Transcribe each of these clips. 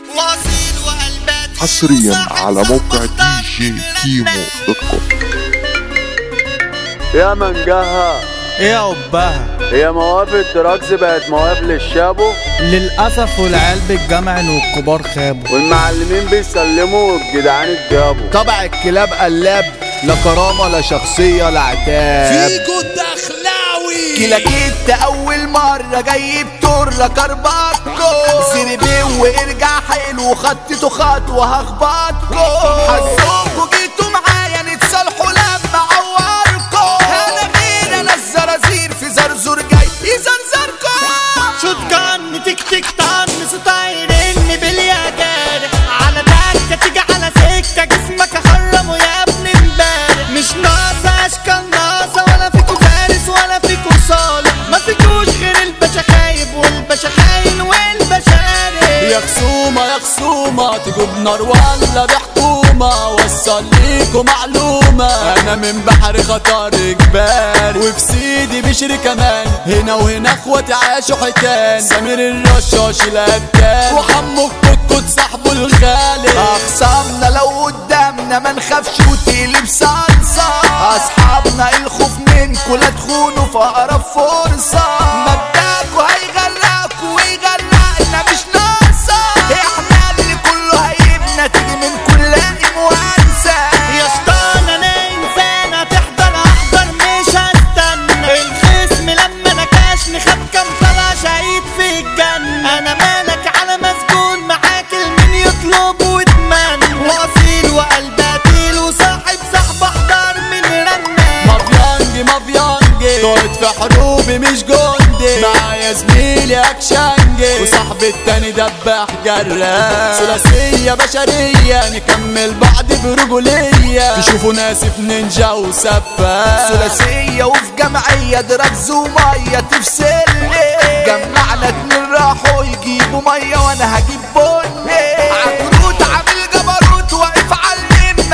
واصيل وقلبات حصريا على موقع دي جي كيمو دوت كوم يا منجها ايه يا قبها هي مواقف الدراجز بقت مواقف للشابو للاسف والعيال بالجمع والكبار خابوا والمعلمين بيسلموا والجدعان اتجابوا طبع الكلاب قلاب لا كرامة لا شخصية لا عتاب فيجو الدخلاوي كلاكيت أول مرة جاي بتور كرباتكو سيربي وارجع حلو خطيتو خطوة هخبطكو حظكوا جيتوا معايا نتصالحوا لما عوركو أنا مين أنا الزرازير في زرزور جاي يزرزركو شوت جن تك تك طن صوت عيرن باليجار على دكة تيجي على سكة جسمك اخرمه يا ابن امبارح مش ناقصة اشكال ناقصة ولا فيكو فارس ولا فيكو صالح ما فيكوش غير الباشا خايب والباشا خاين والباشا يا قارب خصومة يا خصومة تجوا بنار ولا بحكومة وصل ليكوا معلومة أنا من بحر خطر جبال وفي سيدي بشري كمان هنا وهنا اخواتي عاشوا حيتان سمير الرشاش القتال وحمو الكتكوت صاحبه الغالي أخصامنا لو قدامنا ما نخافش وتقلب صلصة أصحابنا الخوف منكوا لا تخونوا في أقرب فرصة مبدأكوا هيغرقكوا ويغرقنا مش ناقصة احنا اللي كله هيبنا تيجي من كل مؤنسة يا شطان انا انسان هتحضر احضر مش هستنى الخصم لما نكشني خد كام طلع شهيد في الجنة انا مالك على مسجون معاك المين يطلب ويتمنى واصيل وقلب قتيل وصاحب صاحب احضر من رنة مافيانجي مافيانجي طارت في حروبي مش جندي معايا زميلي اكشنجي وصاحبي التاني دباح جراح ثلاثية بشرية نكمل بعض برجولية تشوفوا ناسف نينجا وسفاح ثلاثية وفي جمعية دراجز ومية تفصلني جمعنا اتنين راحوا يجيبوا مية وانا هجيب بني عفروت عامل جبروت واقف علمنا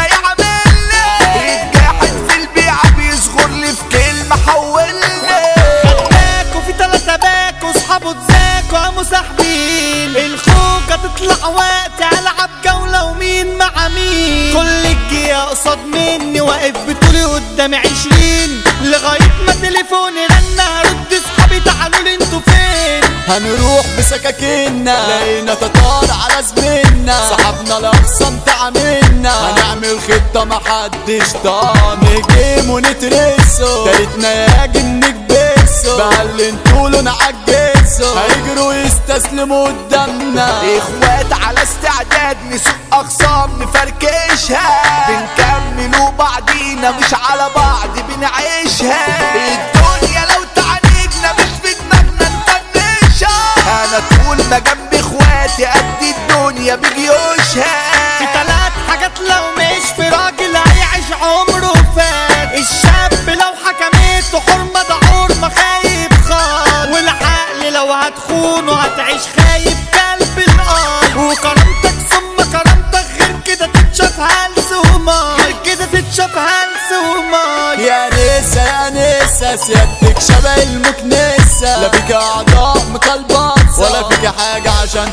يعملني الجاحد في البيعة بيصغر لي في كلمة حولني خدناكوا في تلاتة باكوا صحابه تزاكوا قاموا ساحبين الخوجة تطلع وقت العب جولة ومين مع مين كل الجية قصاد مني واقف بطولي قدامي عشرين لغاية ما تليفوني رن هرد صحابي تعالوا لي انتوا فين هنروح بسكاكينا لقينا تتار على زميلنا صاحبنا الاقسام تعاملنا هنعمل خطة محدش ضامن نجيم ونترسه تالتنا ياجي نكبسه بقى اللي انتولوا نعجزه هيجروا يستسلموا قدامنا اخوات على استعداد نسوق اخصام نفركشها بنكملوا بعضينا مش على بعض بنعيشها الدنيا لو تعانينا مش في دماغنا نفنشها انا طول ما جنب اخواتي قد الدنيا بجيوشها في تلات حاجات لو مش في راجل هيعيش عمره فات الشاب لو حكمته حرمة ده حرمة خايب خالص والعقل لو هتخونه هتعيش خايب كلب القاي وكرامتك ثم كرامتك غير كده تتشاف هلس وماي غير كده تتشاف هلس وماي يا نسا يا نسا سيادتك شبه المكنسة لا فيك أعضاء مكلبصة ولا فيك حاجة عشان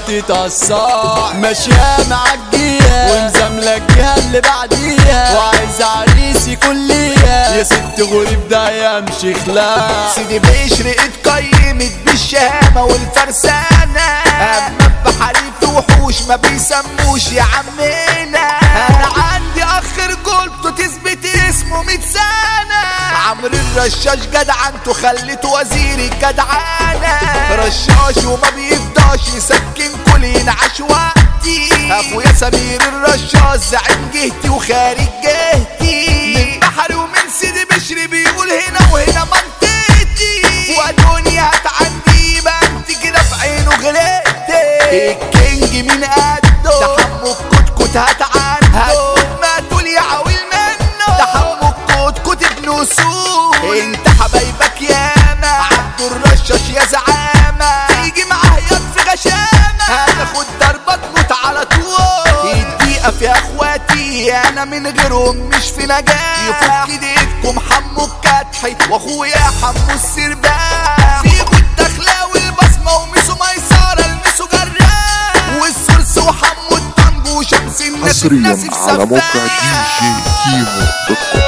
تتصاع ماشية معجية ومزاملة الجهة اللي بعديها وعايز عريس يكون ليها يا ست غريب ده يمشي خلاع سيدي بشر اتقيمت بالشهامة والفرسانة أما بحريف وحوش ما بيسموش يا عمنا أنا عندي أخ رجولته تثبت اسمه 100 سنة عمرو الرشاش جدع انتوا خليته وزير الجدعانة رشاش وما بيفضاش يسكن كل ينعش وقتي اخويا سمير الرشاش زعيم جهتي وخارج جهتي من بحر ومن سيدي بشري بيقول هنا وهنا منطقتي ودنيا هتعدي يبقى انت كده في عينه غلقتي الكينج من قده تحمل كتكوت هتعنده ما تقول يا عويل منه تحمل كتكوت ابن سوق انت حبايبك ياما عبد الرشاش يا زعامة تيجي معاه يد في غشامة هتاخد ضربة تموت على طول الدقيقة في اخواتي انا من غيرهم مش في نجاح يفك ايديكم حمو الكتحي واخويا حمو السرباح فيكوا الدخلاوي البصمة وميسو ميسارة الميسو جراح والسرس وحمو ناسم ناسم حصريا ناسم على موقع سفاح دي جي كيمو دوت كوم